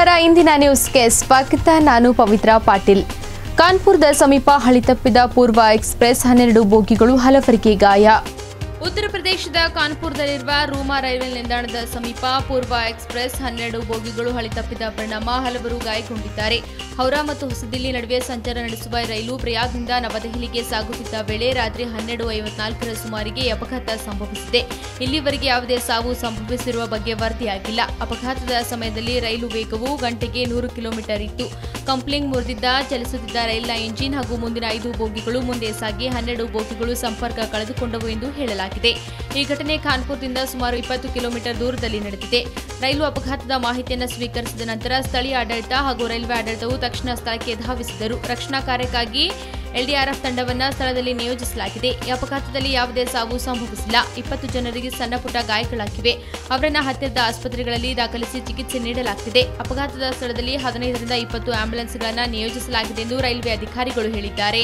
ನಮಸ್ಕಾರ ಇಂದಿನ ನ್ಯೂಸ್ಗೆ ಸ್ವಾಗತ ನಾನು ಪವಿತ್ರ ಪಾಟೀಲ್ ಕಾನ್ಪುರದ ಸಮೀಪ ಹಳಿ ತಪ್ಪಿದ ಪೂರ್ವ ಎಕ್ಸ್ಪ್ರೆಸ್ ಹನ್ನೆರಡು ಬೋಗಿಗಳು ಹಲವರಿಗೆ ಗಾಯ ಉತ್ತರ ಪ್ರದೇಶದ ಕಾನ್ಪುರದಲ್ಲಿರುವ ರೂಮಾ ರೈಲ್ವೆ ನಿಲ್ದಾಣದ ಸಮೀಪ ಪೂರ್ವ ಎಕ್ಸ್ಪ್ರೆಸ್ ಹನ್ನೆರಡು ಬೋಗಿಗಳು ಹಳಿ ತಪ್ಪಿದ ಪರಿಣಾಮ ಹಲವರು ಗಾಯಗೊಂಡಿದ್ದಾರೆ ಹೌರಾ ಮತ್ತು ಹೊಸದಿಲ್ಲಿ ನಡುವೆ ಸಂಚಾರ ನಡೆಸುವ ರೈಲು ಪ್ರಯಾಗ್ನಿಂದ ನವದೆಹಲಿಗೆ ಸಾಗುತ್ತಿದ್ದ ವೇಳೆ ರಾತ್ರಿ ಹನ್ನೆರಡು ಐವತ್ನಾಲ್ಕರ ಸುಮಾರಿಗೆ ಈ ಅಪಘಾತ ಸಂಭವಿಸಿದೆ ಇಲ್ಲಿವರೆಗೆ ಯಾವುದೇ ಸಾವು ಸಂಭವಿಸಿರುವ ಬಗ್ಗೆ ವರದಿಯಾಗಿಲ್ಲ ಅಪಘಾತದ ಸಮಯದಲ್ಲಿ ರೈಲು ವೇಗವು ಗಂಟೆಗೆ ನೂರು ಕಿಲೋಮೀಟರ್ ಇತ್ತು ಕಂಪ್ಲಿಂಗ್ ಮುರಿದಿದ್ದ ಚಲಿಸುತ್ತಿದ್ದ ರೈಲಿನ ಇಂಜಿನ್ ಹಾಗೂ ಮುಂದಿನ ಐದು ಬೋಗಿಗಳು ಮುಂದೆ ಸಾಗಿ ಹನ್ನೆರಡು ಬೋಗಿಗಳು ಸಂಪರ್ಕ ಕಳೆದುಕೊಂಡವು ಎಂದು ಹೇಳಲಾಗಿದೆ ಈ ಘಟನೆ ಕಾನ್ಪುರದಿಂದ ಸುಮಾರು ಇಪ್ಪತ್ತು ಕಿಲೋಮೀಟರ್ ದೂರದಲ್ಲಿ ನಡೆದಿದೆ ರೈಲು ಅಪಘಾತದ ಮಾಹಿತಿಯನ್ನು ಸ್ವೀಕರಿಸಿದ ನಂತರ ಸ್ಥಳೀಯ ಆಡಳಿತ ಹಾಗೂ ರೈಲ್ವೆ ಆಡಳಿತವು ತಕ್ಷಣ ಸ್ಥಳಕ್ಕೆ ಧಾವಿಸಿದರು ರಕ್ಷಣಾ ಕಾರ್ಯಕ್ಕಾಗಿ ಎಲ್ಡಿಆರ್ಎಫ್ ತಂಡವನ್ನ ಸ್ಥಳದಲ್ಲಿ ನಿಯೋಜಿಸಲಾಗಿದೆ ಈ ಅಪಘಾತದಲ್ಲಿ ಯಾವುದೇ ಸಾವು ಸಂಭವಿಸಿಲ್ಲ ಇಪ್ಪತ್ತು ಜನರಿಗೆ ಸಣ್ಣಪುಟ್ಟ ಗಾಯಗಳಾಗಿವೆ ಅವರನ್ನ ಹತ್ತಿರದ ಆಸ್ಪತ್ರೆಗಳಲ್ಲಿ ದಾಖಲಿಸಿ ಚಿಕಿತ್ಸೆ ನೀಡಲಾಗುತ್ತಿದೆ ಅಪಘಾತದ ಸ್ಥಳದಲ್ಲಿ ಹದಿನೈದರಿಂದ ಇಪ್ಪತ್ತು ಆಂಬ್ಯುಲೆನ್ಸ್ಗಳನ್ನು ನಿಯೋಜಿಸಲಾಗಿದೆ ಎಂದು ರೈಲ್ವೆ ಅಧಿಕಾರಿಗಳು ಹೇಳಿದ್ದಾರೆ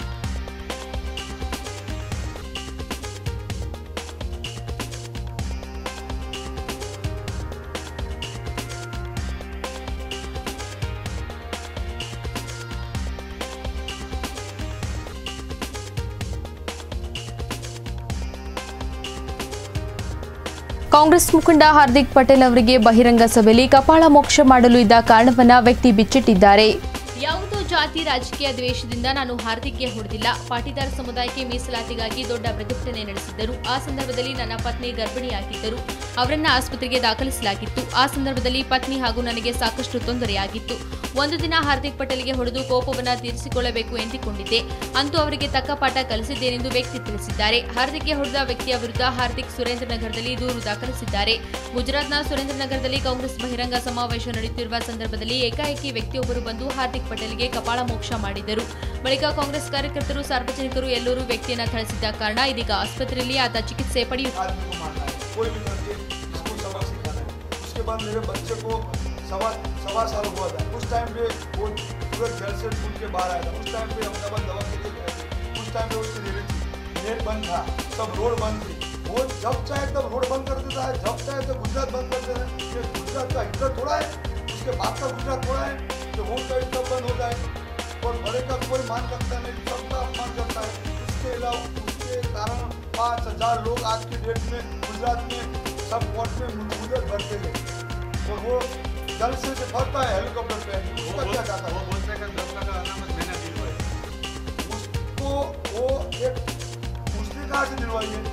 ಕಾಂಗ್ರೆಸ್ ಮುಖಂಡ ಹಾರ್ದಿಕ್ ಪಟೇಲ್ ಅವರಿಗೆ ಬಹಿರಂಗ ಸಭೆಯಲ್ಲಿ ಕಪಾಳ ಮೋಕ್ಷ ಮಾಡಲು ಇದ್ದ ಕಾರಣವನ್ನ ವ್ಯಕ್ತಿ ಬಿಚ್ಚಿಟ್ಟಿದ್ದಾರೆ ಯಾವುದೋ ಜಾತಿ ರಾಜಕೀಯ ದ್ವೇಷದಿಂದ ನಾನು ಹಾರ್ದಿಕ್ಗೆ ಹೊಡೆದಿಲ್ಲ ಪಾಟೀದಾರ್ ಸಮುದಾಯಕ್ಕೆ ಮೀಸಲಾತಿಗಾಗಿ ದೊಡ್ಡ ಪ್ರತಿಭಟನೆ ನಡೆಸಿದ್ದರು ಆ ಸಂದರ್ಭದಲ್ಲಿ ನನ್ನ ಪತ್ನಿ ಗರ್ಭಿಣಿಯಾಗಿದ್ದರು ಅವರನ್ನ ಆಸ್ಪತ್ರೆಗೆ ದಾಖಲಿಸಲಾಗಿತ್ತು ಆ ಸಂದರ್ಭದಲ್ಲಿ ಪತ್ನಿ ಹಾಗೂ ನನಗೆ ಸಾಕಷ್ಟು ತೊಂದರೆಯಾಗಿತ್ತು ಒಂದು ದಿನ ಹಾರ್ದಿಕ್ ಪಟೇಲ್ಗೆ ಹೊಡೆದು ಕೋಪವನ್ನ ತೀರಿಸಿಕೊಳ್ಳಬೇಕು ಎಂದುಕೊಂಡಿದ್ದೆ ಅಂತೂ ಅವರಿಗೆ ತಕ್ಕ ಪಾಠ ಕಲಿಸಿದ್ದೇನೆಂದು ವ್ಯಕ್ತಿ ತಿಳಿಸಿದ್ದಾರೆ ಹಾರ್ದಿಕ್ಗೆ ಹೊಡೆದ ವ್ಯಕ್ತಿಯ ವಿರುದ್ಧ ಹಾರ್ದಿಕ್ ಸುರೇಂದ್ರನಗರದಲ್ಲಿ ದೂರು ದಾಖಲಿಸಿದ್ದಾರೆ ಗುಜರಾತ್ನ ಸುರೇಂದ್ರನಗರದಲ್ಲಿ ಕಾಂಗ್ರೆಸ್ ಬಹಿರಂಗ ಸಮಾವೇಶ ನಡೆಯುತ್ತಿರುವ ಸಂದರ್ಭದಲ್ಲಿ ಏಕಾಏಕಿ ವ್ಯಕ್ತಿಯೊಬ್ಬರು ಬಂದು ಹಾರ್ದಿಕ್ ಪಟೇಲ್ಗೆ ಕಪಾಳ ಮೋಕ್ಷ ಮಾಡಿದರು ಬಳಿಕ ಕಾಂಗ್ರೆಸ್ ಕಾರ್ಯಕರ್ತರು ಸಾರ್ವಜನಿಕರು ಎಲ್ಲರೂ ವ್ಯಕ್ತಿಯನ್ನ ಥಳಿಸಿದ್ದ ಕಾರಣ ಇದೀಗ ಆಸ್ಪತ್ರೆಯಲ್ಲಿ ಆತ ಚಿಕಿತ್ಸೆ ಪಡೆಯುತ್ತಿದ್ದಾರೆ आदमी को मारना है कोई भी करके इसको सबक सिखाना है उसके बाद मेरे बच्चे को सवा सवा साल हुआ था उस टाइम पे वो सूरत जेल से छूट के बाहर आया था उस टाइम पे अहमदाबाद दवा के लिए गए थे उस टाइम पे उसकी रेली थी नेट बंद था सब रोड बंद थी वो जब चाहे तब रोड बंद कर देता है जब चाहे तो गुजरात बंद कर देता है ये गुजरात का हिस्सा थोड़ा है उसके बाद का गुजरात थोड़ा है कि वो कहीं तब बंद हो जाए और बड़े का कोई मान सकता नहीं सबका अपमान करता है उसके अलावा उसके कारण पाँच हजार लोग आज की डेट में गुजरात में सब कोर्ट में मुजर भरते थे और वो जल से से भरता है हेलीकॉप्टर पे उसका क्या जाता वो है बोलते हैं कि दस का अनामत मैंने दिलवाई उसको वो एक उसने कहा से दिलवाई है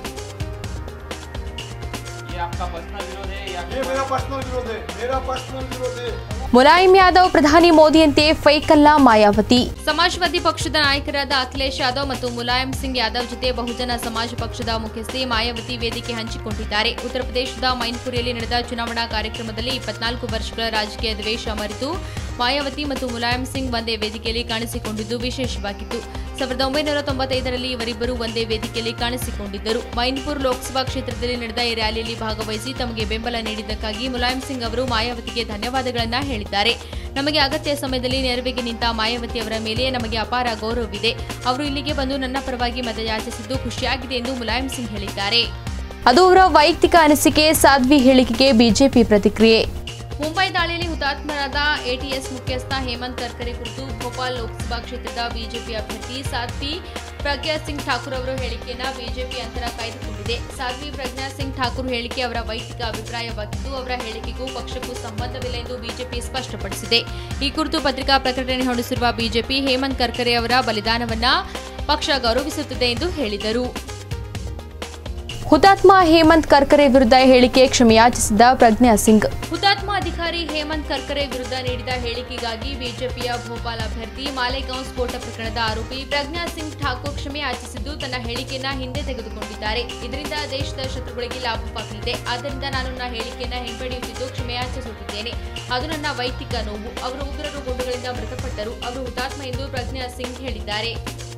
ये आपका पर्सनल विरोध है या ये मेरा पर्सनल विरोध है मेरा पर्सनल विरोध है ಮುಲಾಯಂ ಯಾದವ್ ಪ್ರಧಾನಿ ಮೋದಿಯಂತೆ ಫೇಕ್ ಅಲ್ಲ ಮಾಯಾವತಿ ಸಮಾಜವಾದಿ ಪಕ್ಷದ ನಾಯಕರಾದ ಅಖಿಲೇಶ್ ಯಾದವ್ ಮತ್ತು ಮುಲಾಯಂ ಸಿಂಗ್ ಯಾದವ್ ಜೊತೆ ಬಹುಜನ ಸಮಾಜ ಪಕ್ಷದ ಮುಖ್ಯಸ್ಥೆ ಮಾಯಾವತಿ ವೇದಿಕೆ ಹಂಚಿಕೊಂಡಿದ್ದಾರೆ ಉತ್ತರ ಪ್ರದೇಶದ ಮೈನ್ಪುರಿಯಲ್ಲಿ ನಡೆದ ಚುನಾವಣಾ ಕಾರ್ಯಕ್ರಮದಲ್ಲಿ ಇಪ್ಪತ್ನಾಲ್ಕು ವರ್ಷಗಳ ರಾಜಕೀಯ ದ್ವೇಷ ಮರೆತು ಮಾಯಾವತಿ ಮತ್ತು ಮುಲಾಯಂ ಸಿಂಗ್ ಒಂದೇ ವೇದಿಕೆಯಲ್ಲಿ ಕಾಣಿಸಿಕೊಂಡಿದ್ದು ವಿಶೇಷವಾಗಿತ್ತು ಸಾವಿರದ ಒಂಬೈನೂರ ತೊಂಬತ್ತೈದರಲ್ಲಿ ಇವರಿಬ್ಬರು ಒಂದೇ ವೇದಿಕೆಯಲ್ಲಿ ಕಾಣಿಸಿಕೊಂಡಿದ್ದರು ಮೈನ್ಪುರ್ ಲೋಕಸಭಾ ಕ್ಷೇತ್ರದಲ್ಲಿ ನಡೆದ ಈ ರ್ಯಾಲಿಯಲ್ಲಿ ಭಾಗವಹಿಸಿ ತಮಗೆ ಬೆಂಬಲ ನೀಡಿದ್ದಕ್ಕಾಗಿ ಮುಲಾಯಂ ಸಿಂಗ್ ಅವರು ಮಾಯಾವತಿಗೆ ಧನ್ಯವಾದಗಳನ್ನ ಹೇಳಿದ್ದಾರೆ ನಮಗೆ ಅಗತ್ಯ ಸಮಯದಲ್ಲಿ ನೆರವಿಗೆ ನಿಂತ ಮಾಯಾವತಿ ಅವರ ಮೇಲೆ ನಮಗೆ ಅಪಾರ ಗೌರವವಿದೆ ಅವರು ಇಲ್ಲಿಗೆ ಬಂದು ನನ್ನ ಪರವಾಗಿ ಮತಯಾಚಿಸಿದ್ದು ಖುಷಿಯಾಗಿದೆ ಎಂದು ಮುಲಾಯಂ ಸಿಂಗ್ ಹೇಳಿದ್ದಾರೆ ಅದು ಅವರ ವೈಯಕ್ತಿಕ ಅನಿಸಿಕೆ ಸಾಧ್ವಿ ಹೇಳಿಕೆಗೆ ಬಿಜೆಪಿ ಪ್ರತಿಕ್ರಿಯೆ ಮುಂಬೈ ದಾಳಿಯಲ್ಲಿ ಹುತಾತ್ಮರಾದ ಎಟಿಎಸ್ ಮುಖ್ಯಸ್ಥ ಹೇಮಂತ್ ಕರ್ಕರೆ ಕುರಿತು ಭೋಪಾಲ್ ಲೋಕಸಭಾ ಕ್ಷೇತ್ರದ ಬಿಜೆಪಿ ಅಭ್ಯರ್ಥಿ ಸಾಧ್ವಿ ಪ್ರಜ್ಞಾ ಸಿಂಗ್ ಠಾಕೂರ್ ಅವರ ಹೇಳಿಕೆಯನ್ನ ಬಿಜೆಪಿ ಅಂತರ ಕಾಯ್ದುಕೊಂಡಿದೆ ಸಾಧ್ವಿ ಪ್ರಜ್ಞಾ ಸಿಂಗ್ ಠಾಕೂರ್ ಹೇಳಿಕೆ ಅವರ ವೈಯಕ್ತಿಕ ಅಭಿಪ್ರಾಯವಾಗಿದ್ದು ಅವರ ಹೇಳಿಕೆಗೂ ಪಕ್ಷಕ್ಕೂ ಸಂಬಂಧವಿಲ್ಲ ಎಂದು ಬಿಜೆಪಿ ಸ್ಪಷ್ಟಪಡಿಸಿದೆ ಈ ಕುರಿತು ಪತ್ರಿಕಾ ಪ್ರಕಟಣೆ ಹೊರಡಿಸಿರುವ ಬಿಜೆಪಿ ಹೇಮಂತ್ ಕರ್ಕರೆ ಅವರ ಬಲಿದಾನವನ್ನ ಪಕ್ಷ ಗೌರವಿಸುತ್ತದೆ ಎಂದು ಹೇಳಿದರು ಹುತಾತ್ಮ ಹೇಮಂತ್ ಕರ್ಕರೆ ವಿರುದ್ಧ ಹೇಳಿಕೆ ಕ್ಷಮೆಯಾಚಿಸಿದ ಪ್ರಜ್ಞಾ ಸಿಂಗ್ ಹುತಾತ್ಮ ಅಧಿಕಾರಿ ಹೇಮಂತ್ ಕರ್ಕರೆ ವಿರುದ್ಧ ನೀಡಿದ ಹೇಳಿಕೆಗಾಗಿ ಬಿಜೆಪಿಯ ಭೋಪಾಲ್ ಅಭ್ಯರ್ಥಿ ಮಾಲೇಗಾಂವ್ ಸ್ಫೋಟ ಪ್ರಕರಣದ ಆರೋಪಿ ಪ್ರಜ್ಞಾ ಸಿಂಗ್ ಠಾಕೂರ್ ಕ್ಷಮೆ ಯಾಚಿಸಿದ್ದು ತನ್ನ ಹೇಳಿಕೆಯನ್ನ ಹಿಂದೆ ತೆಗೆದುಕೊಂಡಿದ್ದಾರೆ ಇದರಿಂದ ದೇಶದ ಶತ್ರುಗಳಿಗೆ ಲಾಭವಾಗಲಿದೆ ಆದ್ದರಿಂದ ನಾನು ನನ್ನ ಹೇಳಿಕೆಯನ್ನ ಹಿಂಪಡೆಯುತ್ತಿದ್ದು ಕ್ಷಮೆಯಾಚಿಸುತ್ತಿದ್ದೇನೆ ಅದು ನನ್ನ ವೈಯಕ್ತಿಕ ನೋವು ಅವರು ಉಗ್ರರು ಗುಂಡುಗಳಿಂದ ಮೃತಪಟ್ಟರು ಅವರು ಹುತಾತ್ಮ ಎಂದು ಪ್ರಜ್ಞಾ ಸಿಂಗ್ ಹೇಳಿದ್ದಾರೆ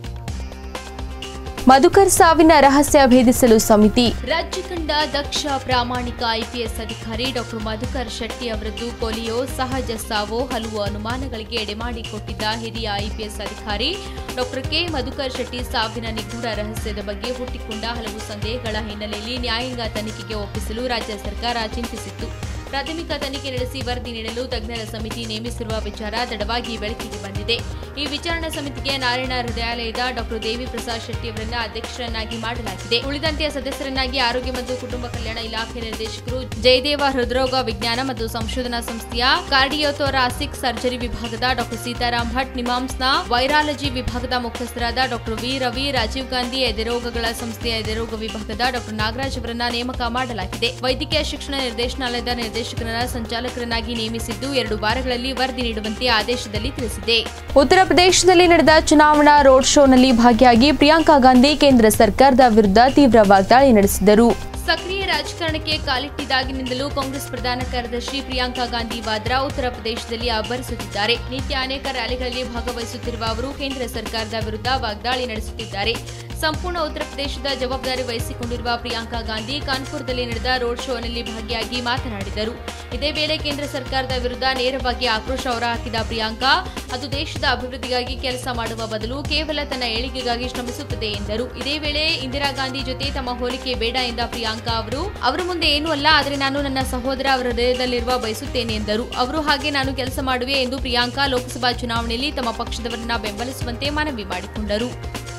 ಮಧುಕರ್ ಸಾವಿನ ರಹಸ್ಯ ಭೇದಿಸಲು ಸಮಿತಿ ರಾಜ್ಯ ಕಂಡ ದಕ್ಷ ಪ್ರಾಮಾಣಿಕ ಐಪಿಎಸ್ ಅಧಿಕಾರಿ ಡಾಕ್ಟರ್ ಮಧುಕರ್ ಶೆಟ್ಟಿ ಅವರದ್ದು ಕೊಲೆಯೋ ಸಹಜ ಸಾವೋ ಹಲವು ಅನುಮಾನಗಳಿಗೆ ಎಡೆಮಾಡಿಕೊಟ್ಟಿದ್ದ ಹಿರಿಯ ಐಪಿಎಸ್ ಅಧಿಕಾರಿ ಡಾಕ್ಟರ್ ಕೆ ಮಧುಕರ್ ಶೆಟ್ಟಿ ಸಾವಿನ ನಿಗೂಢ ರಹಸ್ಯದ ಬಗ್ಗೆ ಹುಟ್ಟಿಕೊಂಡ ಹಲವು ಸಂದೇಹಗಳ ಹಿನ್ನೆಲೆಯಲ್ಲಿ ನ್ಯಾಯಾಂಗ ತನಿಖೆಗೆ ಒಪ್ಪಿಸಲು ರಾಜ್ಯ ಸರ್ಕಾರ ಚಿಂತಿಸಿತ್ತು ಪ್ರಾಥಮಿಕ ತನಿಖೆ ನಡೆಸಿ ವರದಿ ನೀಡಲು ತಜ್ಞರ ಸಮಿತಿ ನೇಮಿಸಿರುವ ವಿಚಾರ ತಡವಾಗಿ ಬೆಳಕಿಗೆ ಬಂದಿದೆ ಈ ವಿಚಾರಣಾ ಸಮಿತಿಗೆ ನಾರಾಯಣ ಹೃದಯಾಲಯದ ಡಾಕ್ಟರ್ ದೇವಿ ಪ್ರಸಾದ್ ಶೆಟ್ಟಿ ಅವರನ್ನ ಅಧ್ಯಕ್ಷರನ್ನಾಗಿ ಮಾಡಲಾಗಿದೆ ಉಳಿದಂತೆ ಸದಸ್ಯರನ್ನಾಗಿ ಆರೋಗ್ಯ ಮತ್ತು ಕುಟುಂಬ ಕಲ್ಯಾಣ ಇಲಾಖೆ ನಿರ್ದೇಶಕರು ಜಯದೇವ ಹೃದ್ರೋಗ ವಿಜ್ಞಾನ ಮತ್ತು ಸಂಶೋಧನಾ ಸಂಸ್ಥೆಯ ಕಾರ್ಡಿಯೋಥೊರಾಸಿಕ್ ಸರ್ಜರಿ ವಿಭಾಗದ ಡಾಕ್ಟರ್ ಸೀತಾರಾಮ್ ಭಟ್ ನಿಮಾಮ್ಸ್ನ ವೈರಾಲಜಿ ವಿಭಾಗದ ಮುಖ್ಯಸ್ಥರಾದ ಡಾಕ್ಟರ್ ವಿ ರವಿ ರಾಜೀವ್ ಗಾಂಧಿ ಎದೆರೋಗಗಳ ಸಂಸ್ಥೆಯ ಎದೆರೋಗ ವಿಭಾಗದ ಡಾಕ್ಟರ್ ನಾಗರಾಜ್ ಅವರನ್ನ ನೇಮಕ ಮಾಡಲಾಗಿದೆ ವೈದ್ಯಕೀಯ ಶಿಕ್ಷಣ ನಿರ್ದೇಶನಾಲಯದ ನಿರ್ದೇಶಕರನ್ನ ಸಂಚಾಲಕರನ್ನಾಗಿ ನೇಮಿಸಿದ್ದು ಎರಡು ವಾರಗಳಲ್ಲಿ ವರದಿ ನೀಡುವಂತೆ ಆದೇಶದಲ್ಲಿ ತಿಳಿಸಿದೆ ಉತ್ತರ ಪ್ರದೇಶದಲ್ಲಿ ನಡೆದ ಚುನಾವಣಾ ರೋಡ್ ಶೋನಲ್ಲಿ ಭಾಗಿಯಾಗಿ ಪ್ರಿಯಾಂಕಾ ಗಾಂಧಿ ಕೇಂದ್ರ ಸರ್ಕಾರದ ವಿರುದ್ಧ ತೀವ್ರ ವಾಗ್ದಾಳಿ ನಡೆಸಿದರು ಸಕ್ರಿಯ ರಾಜಕಾರಣಕ್ಕೆ ಕಾಲಿಟ್ಟಿದಾಗಿನಿಂದಲೂ ಕಾಂಗ್ರೆಸ್ ಪ್ರಧಾನ ಕಾರ್ಯದರ್ಶಿ ಪ್ರಿಯಾಂಕಾ ಗಾಂಧಿ ವಾದ್ರಾ ಉತ್ತರ ಪ್ರದೇಶದಲ್ಲಿ ಅಬ್ಬರಿಸುತ್ತಿದ್ದಾರೆ ನಿತ್ಯ ಅನೇಕ ರ್ಯಾಲಿಗಳಲ್ಲಿ ಭಾಗವಹಿಸುತ್ತಿರುವ ಅವರು ಕೇಂದ್ರ ಸರ್ಕಾರದ ವಿರುದ್ಧ ವಾಗ್ದಾಳಿ ನಡೆಸುತ್ತಿದ್ದಾರೆ ಸಂಪೂರ್ಣ ಉತ್ತರ ಪ್ರದೇಶದ ಜವಾಬ್ದಾರಿ ವಹಿಸಿಕೊಂಡಿರುವ ಪ್ರಿಯಾಂಕಾ ಗಾಂಧಿ ಕಾನ್ಪುರದಲ್ಲಿ ನಡೆದ ರೋಡ್ ಶೋನಲ್ಲಿ ಭಾಗಿಯಾಗಿ ಮಾತನಾಡಿದರು ಇದೇ ವೇಳೆ ಕೇಂದ್ರ ಸರ್ಕಾರದ ವಿರುದ್ಧ ನೇರವಾಗಿ ಆಕ್ರೋಶ ಹೊರಹಾಕಿದ ಪ್ರಿಯಾಂಕಾ ಅದು ದೇಶದ ಅಭಿವೃದ್ಧಿಗಾಗಿ ಕೆಲಸ ಮಾಡುವ ಬದಲು ಕೇವಲ ತನ್ನ ಏಳಿಗೆಗಾಗಿ ಶ್ರಮಿಸುತ್ತದೆ ಎಂದರು ಇದೇ ವೇಳೆ ಇಂದಿರಾ ಗಾಂಧಿ ಜೊತೆ ತಮ್ಮ ಹೋಲಿಕೆ ಬೇಡ ಎಂದ ಪ್ರಿಯಾಂಕಾ ಅವರು ಅವರ ಮುಂದೆ ಏನೂ ಅಲ್ಲ ಆದರೆ ನಾನು ನನ್ನ ಸಹೋದರ ಅವರ ಹೃದಯದಲ್ಲಿರುವ ಬಯಸುತ್ತೇನೆ ಎಂದರು ಅವರು ಹಾಗೆ ನಾನು ಕೆಲಸ ಮಾಡುವೆ ಎಂದು ಪ್ರಿಯಾಂಕಾ ಲೋಕಸಭಾ ಚುನಾವಣೆಯಲ್ಲಿ ತಮ್ಮ ಪಕ್ಷದವರನ್ನ ಬೆಂಬಲಿಸುವಂತೆ ಮನವಿ ಮಾಡಿಕೊಂಡರು